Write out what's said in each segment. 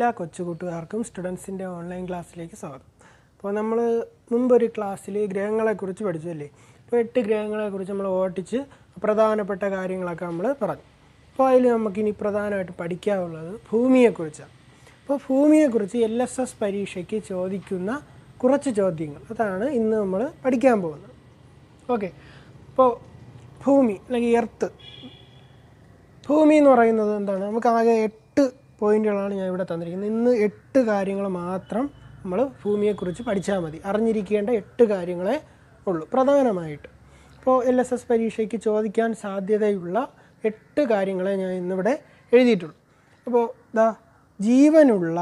എല്ലാ കൊച്ചു കൂട്ടുകാർക്കും സ്റ്റുഡൻസിൻ്റെ ഓൺലൈൻ ക്ലാസ്സിലേക്ക് സ്വാഗതം അപ്പോൾ നമ്മൾ മുമ്പൊരു ക്ലാസ്സിൽ ഗ്രഹങ്ങളെക്കുറിച്ച് പഠിച്ചു അല്ലേ അപ്പോൾ എട്ട് ഗ്രഹങ്ങളെക്കുറിച്ച് നമ്മൾ ഓട്ടിച്ച് പ്രധാനപ്പെട്ട കാര്യങ്ങളൊക്കെ നമ്മൾ പറഞ്ഞു അപ്പോൾ അതിൽ നമുക്കിനി പ്രധാനമായിട്ട് പഠിക്കാനുള്ളത് ഭൂമിയെക്കുറിച്ചാണ് അപ്പോൾ ഭൂമിയെക്കുറിച്ച് എൽ എസ് എസ് പരീക്ഷയ്ക്ക് ചോദിക്കുന്ന കുറച്ച് ചോദ്യങ്ങൾ അതാണ് ഇന്ന് നമ്മൾ പഠിക്കാൻ പോകുന്നത് ഓക്കെ അപ്പോൾ ഭൂമി അല്ലെങ്കിൽ എർത്ത് ഭൂമി എന്ന് പറയുന്നത് എന്താണ് നമുക്ക് ആകെ എട്ട് പോയിന്റുകളാണ് ഞാൻ ഇവിടെ തന്നിരിക്കുന്നത് ഇന്ന് എട്ട് കാര്യങ്ങൾ മാത്രം നമ്മൾ ഭൂമിയെക്കുറിച്ച് പഠിച്ചാൽ മതി അറിഞ്ഞിരിക്കേണ്ട എട്ട് കാര്യങ്ങളെ ഉള്ളൂ പ്രധാനമായിട്ട് അപ്പോൾ എൽ എസ് എസ് പരീക്ഷയ്ക്ക് ചോദിക്കാൻ സാധ്യതയുള്ള എട്ട് കാര്യങ്ങളെ ഞാൻ ഇന്നിവിടെ എഴുതിയിട്ടുള്ളൂ അപ്പോൾ ദാ ജീവനുള്ള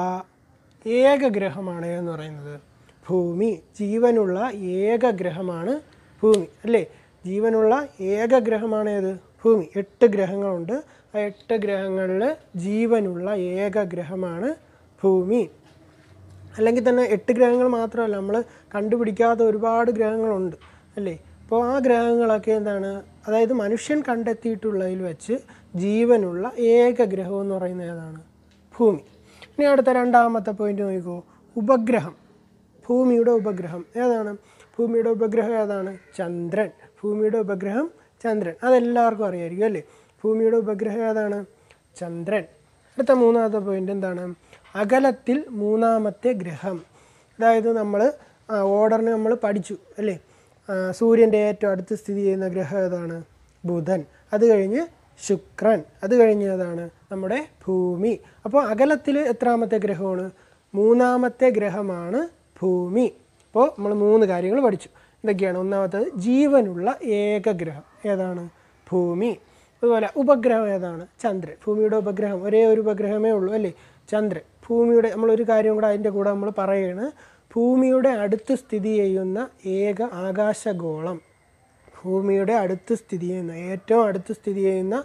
ഏക ഗ്രഹമാണ് എന്ന് പറയുന്നത് ഭൂമി ജീവനുള്ള ഏക ഗ്രഹമാണ് ഭൂമി അല്ലേ ജീവനുള്ള ഏക ഗ്രഹമാണ് ഏത് ഭൂമി എട്ട് ഗ്രഹങ്ങളുണ്ട് ആ എട്ട് ഗ്രഹങ്ങളിൽ ജീവനുള്ള ഏക ഗ്രഹമാണ് ഭൂമി അല്ലെങ്കിൽ തന്നെ എട്ട് ഗ്രഹങ്ങൾ മാത്രമല്ല നമ്മൾ കണ്ടുപിടിക്കാത്ത ഒരുപാട് ഗ്രഹങ്ങളുണ്ട് അല്ലേ അപ്പോൾ ആ ഗ്രഹങ്ങളൊക്കെ എന്താണ് അതായത് മനുഷ്യൻ കണ്ടെത്തിയിട്ടുള്ളതിൽ വെച്ച് ജീവനുള്ള ഏക ഗ്രഹം എന്ന് പറയുന്നത് ഏതാണ് ഭൂമി ഇനി അടുത്ത രണ്ടാമത്തെ പോയിന്റ് നോക്കിക്കോ ഉപഗ്രഹം ഭൂമിയുടെ ഉപഗ്രഹം ഏതാണ് ഭൂമിയുടെ ഉപഗ്രഹം ഏതാണ് ചന്ദ്രൻ ഭൂമിയുടെ ഉപഗ്രഹം ചന്ദ്രൻ അതെല്ലാവർക്കും അറിയായിരിക്കും അല്ലേ ഭൂമിയുടെ ഉപഗ്രഹം ഏതാണ് ചന്ദ്രൻ അടുത്ത മൂന്നാമത്തെ പോയിന്റ് എന്താണ് അകലത്തിൽ മൂന്നാമത്തെ ഗ്രഹം അതായത് നമ്മൾ ഓർഡറിന് നമ്മൾ പഠിച്ചു അല്ലേ ആ, സൂര്യൻ്റെ ഏറ്റവും അടുത്ത് സ്ഥിതി ചെയ്യുന്ന ഗ്രഹം ഏതാണ് ബുധൻ അത് കഴിഞ്ഞ് ശുക്രൻ അത് കഴിഞ്ഞ് ഏതാണ് നമ്മുടെ ഭൂമി അപ്പോൾ അകലത്തിൽ എത്രാമത്തെ ഗ്രഹമാണ് മൂന്നാമത്തെ ഗ്രഹമാണ് ഭൂമി അപ്പോൾ നമ്മൾ മൂന്ന് കാര്യങ്ങൾ പഠിച്ചു എന്തൊക്കെയാണ് ഒന്നാമത്തത് ജീവനുള്ള ഏക ഗ്രഹം ഏതാണ് ഭൂമി അതുപോലെ ഉപഗ്രഹം ഏതാണ് ചന്ദ്രൻ ഭൂമിയുടെ ഉപഗ്രഹം ഒരേ ഒരു ഉപഗ്രഹമേ ഉള്ളൂ അല്ലേ ചന്ദ്രൻ ഭൂമിയുടെ നമ്മളൊരു കാര്യം കൂടെ അതിൻ്റെ കൂടെ നമ്മൾ പറയുകയാണ് ഭൂമിയുടെ അടുത്ത് സ്ഥിതി ചെയ്യുന്ന ഏക ആകാശഗോളം ഭൂമിയുടെ അടുത്ത് സ്ഥിതി ചെയ്യുന്ന ഏറ്റവും അടുത്ത് സ്ഥിതി ചെയ്യുന്ന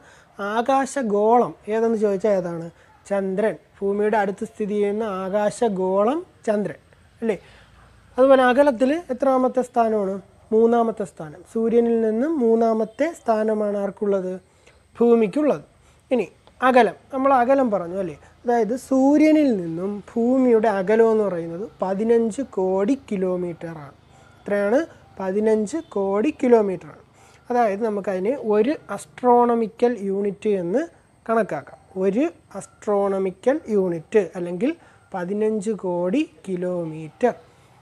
ആകാശഗോളം ഏതെന്ന് ചോദിച്ചാൽ ഏതാണ് ചന്ദ്രൻ ഭൂമിയുടെ അടുത്ത് സ്ഥിതി ചെയ്യുന്ന ആകാശഗോളം ചന്ദ്രൻ അല്ലേ അതുപോലെ അകലത്തിൽ എത്രാമത്തെ സ്ഥാനമാണ് മൂന്നാമത്തെ സ്ഥാനം സൂര്യനിൽ നിന്നും മൂന്നാമത്തെ സ്ഥാനമാണ് ആർക്കുള്ളത് ഭൂമിക്കുള്ളത് ഇനി അകലം നമ്മൾ അകലം പറഞ്ഞു അല്ലേ അതായത് സൂര്യനിൽ നിന്നും ഭൂമിയുടെ അകലം എന്ന് പറയുന്നത് പതിനഞ്ച് കോടി കിലോമീറ്ററാണ് എത്രയാണ് പതിനഞ്ച് കോടി കിലോമീറ്ററാണ് അതായത് നമുക്കതിനെ ഒരു അസ്ട്രോണമിക്കൽ യൂണിറ്റ് എന്ന് കണക്കാക്കാം ഒരു അസ്ട്രോണമിക്കൽ യൂണിറ്റ് അല്ലെങ്കിൽ പതിനഞ്ച് കോടി കിലോമീറ്റർ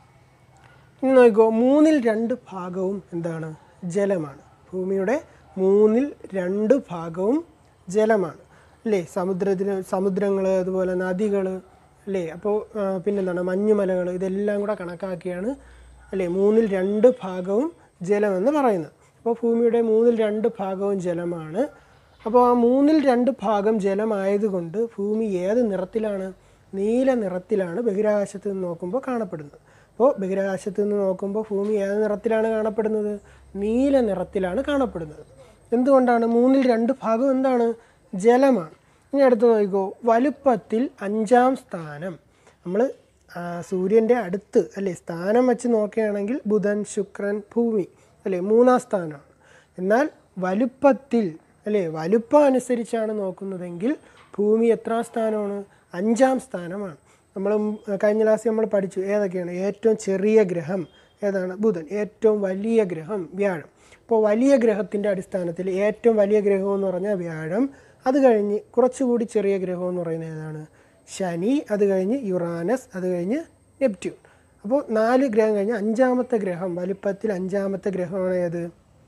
ഇനി നോക്കിക്കോ മൂന്നിൽ രണ്ട് ഭാഗവും എന്താണ് ജലമാണ് ഭൂമിയുടെ മൂന്നിൽ രണ്ട് ഭാഗവും ജലമാണ് അല്ലേ സമുദ്രത്തിന് സമുദ്രങ്ങൾ അതുപോലെ നദികൾ അല്ലേ അപ്പോൾ ആ, പിന്നെന്താണ് മഞ്ഞുമലകൾ ഇതെല്ലാം കൂടെ കണക്കാക്കിയാണ് അല്ലേ മൂന്നിൽ രണ്ട് ഭാഗവും ജലമെന്ന് പറയുന്നത് അപ്പോൾ ഭൂമിയുടെ മൂന്നിൽ രണ്ട് ഭാഗവും ജലമാണ് അപ്പോൾ ആ മൂന്നിൽ രണ്ട് ഭാഗം ജലമായതുകൊണ്ട് ഭൂമി ഏത് നിറത്തിലാണ് നീല നിറത്തിലാണ് ബഹിരാകാശത്ത് നിന്ന് നോക്കുമ്പോൾ കാണപ്പെടുന്നത് അപ്പോൾ ബഹിരാകാശത്ത് നിന്ന് നോക്കുമ്പോൾ ഭൂമി ഏത് നിറത്തിലാണ് കാണപ്പെടുന്നത് നീല നിറത്തിലാണ് കാണപ്പെടുന്നത് എന്തുകൊണ്ടാണ് മൂന്നിൽ രണ്ട് ഭാഗം എന്താണ് ജലമാണ് ഇനി അടുത്ത് നോക്കിക്കോ വലുപ്പത്തിൽ അഞ്ചാം സ്ഥാനം നമ്മൾ സൂര്യൻ്റെ അടുത്ത് അല്ലേ സ്ഥാനം വെച്ച് നോക്കുകയാണെങ്കിൽ ബുധൻ ശുക്രൻ ഭൂമി അല്ലേ മൂന്നാം സ്ഥാനമാണ് എന്നാൽ വലുപ്പത്തിൽ അല്ലേ വലുപ്പം അനുസരിച്ചാണ് നോക്കുന്നതെങ്കിൽ ഭൂമി എത്രാം സ്ഥാനമാണ് അഞ്ചാം സ്ഥാനമാണ് നമ്മൾ കഴിഞ്ഞ ക്ലാസ്സിൽ നമ്മൾ പഠിച്ചു ഏതൊക്കെയാണ് ഏറ്റവും ചെറിയ ഗ്രഹം ഏതാണ് ബുധൻ ഏറ്റവും വലിയ ഗ്രഹം വ്യാഴം അപ്പോൾ വലിയ ഗ്രഹത്തിൻ്റെ അടിസ്ഥാനത്തിൽ ഏറ്റവും വലിയ ഗ്രഹം എന്ന് പറഞ്ഞാൽ വ്യാഴം അത് കഴിഞ്ഞ് കുറച്ചുകൂടി ചെറിയ ഗ്രഹം എന്ന് പറയുന്നത് ഏതാണ് ശനി അത് കഴിഞ്ഞ് യുറാനസ് അത് കഴിഞ്ഞ് നെപ്റ്റ്യൂൺ അപ്പോൾ നാല് ഗ്രഹം കഴിഞ്ഞ് അഞ്ചാമത്തെ ഗ്രഹം വലിപ്പത്തിൽ അഞ്ചാമത്തെ ഗ്രഹമാണ് ഏത്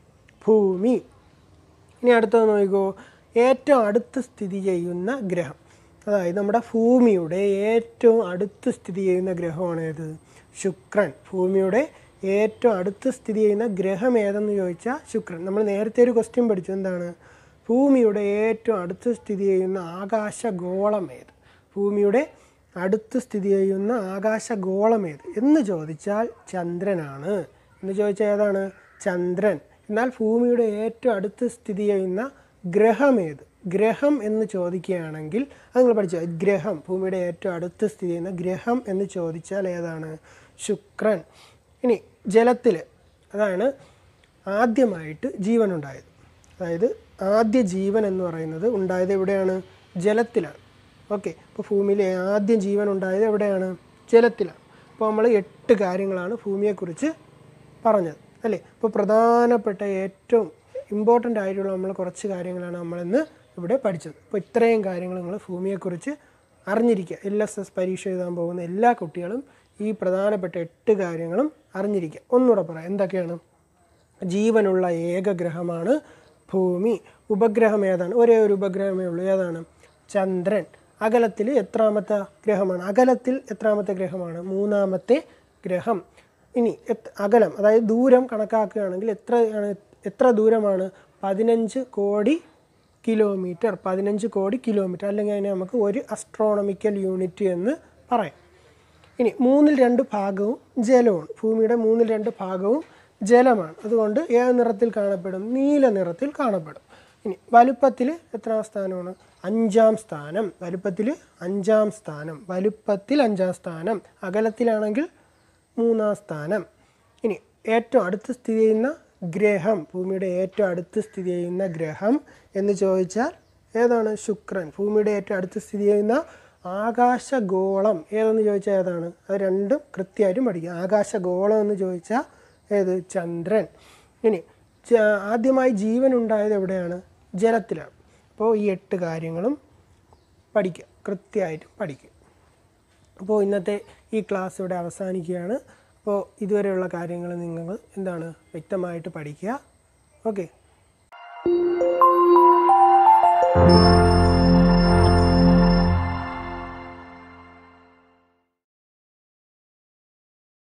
ഭൂമി ഇനി അടുത്തത് നോക്കിക്കോ ഏറ്റവും അടുത്ത് സ്ഥിതി ചെയ്യുന്ന ഗ്രഹം അതായത് നമ്മുടെ ഭൂമിയുടെ ഏറ്റവും അടുത്ത് സ്ഥിതി ചെയ്യുന്ന ഗ്രഹമാണ് ഏത് ശുക്രൻ ഭൂമിയുടെ ഏറ്റവും അടുത്ത് സ്ഥിതി ചെയ്യുന്ന ഗ്രഹം ഏതെന്ന് ചോദിച്ചാൽ ശുക്രൻ നമ്മൾ നേരത്തെ ഒരു ക്വസ്റ്റ്യൻ പഠിച്ചു എന്താണ് ഭൂമിയുടെ ഏറ്റവും അടുത്ത് സ്ഥിതി ചെയ്യുന്ന ആകാശഗോളം ഏത് ഭൂമിയുടെ അടുത്ത് സ്ഥിതി ചെയ്യുന്ന ആകാശഗോളം ഏത് എന്ന് ചോദിച്ചാൽ ചന്ദ്രനാണ് എന്ന് ചോദിച്ചാൽ ഏതാണ് ചന്ദ്രൻ എന്നാൽ ഭൂമിയുടെ ഏറ്റവും അടുത്ത് സ്ഥിതി ചെയ്യുന്ന ഗ്രഹം ഏത് ഗ്രഹം എന്ന് ചോദിക്കുകയാണെങ്കിൽ അത് നിങ്ങൾ പഠിച്ചോ ഗ്രഹം ഭൂമിയുടെ ഏറ്റവും അടുത്ത് സ്ഥിതി ചെയ്യുന്ന ഗ്രഹം എന്ന് ചോദിച്ചാൽ ഏതാണ് ശുക്രൻ ഇനി ജലത്തിൽ അതാണ് ആദ്യമായിട്ട് ജീവൻ ഉണ്ടായത് അതായത് ആദ്യ ജീവൻ എന്ന് പറയുന്നത് ഉണ്ടായത് എവിടെയാണ് ജലത്തിലാണ് ഓക്കെ അപ്പോൾ ഭൂമിയിൽ ആദ്യം ജീവൻ ഉണ്ടായത് എവിടെയാണ് ജലത്തിലാണ് അപ്പോൾ നമ്മൾ എട്ട് കാര്യങ്ങളാണ് ഭൂമിയെക്കുറിച്ച് പറഞ്ഞത് അല്ലേ അപ്പോൾ പ്രധാനപ്പെട്ട ഏറ്റവും ഇമ്പോർട്ടൻ്റ് ആയിട്ടുള്ള നമ്മൾ കുറച്ച് കാര്യങ്ങളാണ് നമ്മളിന്ന് ഇവിടെ പഠിച്ചത് അപ്പോൾ ഇത്രയും കാര്യങ്ങൾ നിങ്ങൾ ഭൂമിയെക്കുറിച്ച് അറിഞ്ഞിരിക്കുക എൽ എസ് എസ് പരീക്ഷ എഴുതാൻ പോകുന്ന എല്ലാ കുട്ടികളും ഈ പ്രധാനപ്പെട്ട എട്ട് കാര്യങ്ങളും അറിഞ്ഞിരിക്കുക ഒന്നുകൂടെ പറയാം എന്തൊക്കെയാണ് ജീവനുള്ള ഏക ഗ്രഹമാണ് ഭൂമി ഉപഗ്രഹം ഏതാണ് ഒരേ ഒരു ഉപഗ്രഹമേ ഉള്ളൂ ഏതാണ് ചന്ദ്രൻ അകലത്തിൽ എത്രാമത്തെ ഗ്രഹമാണ് അകലത്തിൽ എത്രാമത്തെ ഗ്രഹമാണ് മൂന്നാമത്തെ ഗ്രഹം ഇനി എത്- അകലം അതായത് ദൂരം കണക്കാക്കുകയാണെങ്കിൽ എത്രയാണ് എത്ര ദൂരമാണ് പതിനഞ്ച് കോടി കിലോമീറ്റർ പതിനഞ്ച് കോടി കിലോമീറ്റർ അല്ലെങ്കിൽ അതിനെ നമുക്ക് ഒരു അസ്ട്രോണമിക്കൽ യൂണിറ്റ് എന്ന് പറയാം ഇനി മൂന്നിൽ രണ്ട് ഭാഗവും ജലമാണ് ഭൂമിയുടെ മൂന്നിൽ രണ്ട് ഭാഗവും ജലമാണ് അതുകൊണ്ട് ഏത് നിറത്തിൽ കാണപ്പെടും നീല നിറത്തിൽ കാണപ്പെടും ഇനി വലുപ്പത്തിൽ എത്രാം സ്ഥാനമാണ് അഞ്ചാം സ്ഥാനം വലുപ്പത്തിൽ അഞ്ചാം സ്ഥാനം വലുപ്പത്തിൽ അഞ്ചാം സ്ഥാനം അകലത്തിലാണെങ്കിൽ മൂന്നാം സ്ഥാനം ഇനി ഏറ്റവും അടുത്ത് സ്ഥിതി ചെയ്യുന്ന ഗ്രഹം ഭൂമിയുടെ ഏറ്റവും അടുത്ത് സ്ഥിതി ചെയ്യുന്ന ഗ്രഹം എന്ന് ചോദിച്ചാൽ ഏതാണ് ശുക്രൻ ഭൂമിയുടെ ഏറ്റവും അടുത്ത് സ്ഥിതി ചെയ്യുന്ന ആകാശഗോളം ഏതെന്ന് ചോദിച്ചാൽ ഏതാണ് അത് രണ്ടും കൃത്യമായിട്ടും പഠിക്കുക ആകാശഗോളം എന്ന് ചോദിച്ചാൽ ഏത് ചന്ദ്രൻ ഇനി ച- ആദ്യമായി ജീവൻ ഉണ്ടായത് എവിടെയാണ് ജലത്തിലാണ് അപ്പോൾ ഈ എട്ട് കാര്യങ്ങളും പഠിക്കുക കൃത്യമായിട്ടും പഠിക്കുക അപ്പോൾ ഇന്നത്തെ ഈ ക്ലാസ് ഇവിടെ അവസാനിക്കുകയാണ് അപ്പോൾ ഇതുവരെയുള്ള കാര്യങ്ങൾ നിങ്ങൾ എന്താണ് വ്യക്തമായിട്ട് പഠിക്കുക ഓക്കെ